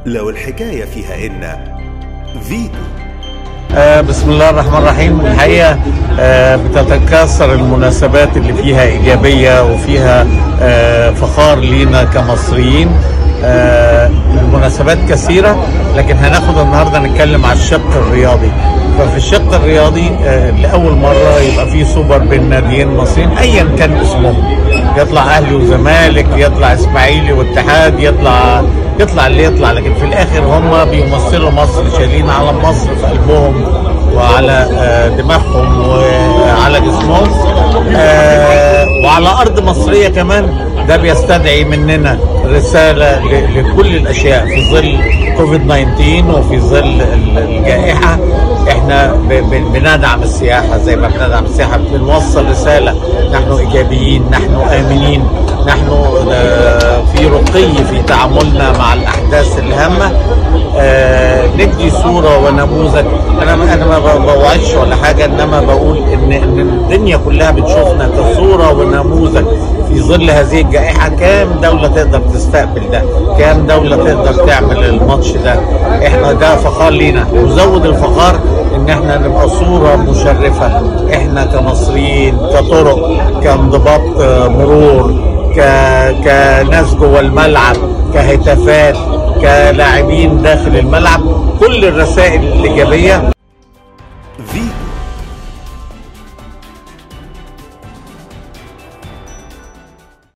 لو الحكاية فيها إن فيتو آه، بسم الله الرحمن الرحيم الحقيقة آه، بتتكاثر المناسبات اللي فيها إيجابية وفيها آه، فخار لينا كمصريين آه، المناسبات كثيرة لكن هناخد النهاردة نتكلم على الشق الرياضي ففي الشق الرياضي آه، لأول مرة يبقى في سوبر بين ناديين مصريين أيا كان اسمهم يطلع أهلي وزمالك يطلع إسماعيلي واتحاد يطلع يطلع اللي يطلع لكن في الآخر هم بيمثلوا مصر شايلين علم مصر في قلبهم وعلى آه، دماغهم وعلى جسمهم آه، وعلى ارض مصريه كمان ده بيستدعي مننا رساله ل- لكل الاشياء في ظل كوفيد 19 وفي ظل ال- الجائحه احنا ب- ب- بندعم السياحه زي ما بندعم السياحه بنوصل رساله نحن ايجابيين نحن امنين نحن آه، في رقي في تعاملنا مع الاحداث الهامه آه، ندي صوره ونموذج انا انا ما ب- بوعدش ولا حاجه انما بقول ان ان الدنيا كلها بتشوفنا كصوره ونموذج في ظل هذه الجائحه كام دوله تقدر تستقبل ده كام دوله تقدر تعمل الماتش ده احنا ده فخار لينا وزود الفخار ان احنا نبقى صوره مشرفه احنا كمصريين كطرق كانضباط آه، مرور ك... كناس جوه الملعب كهتافات كلاعبين داخل الملعب كل الرسائل الايجابيه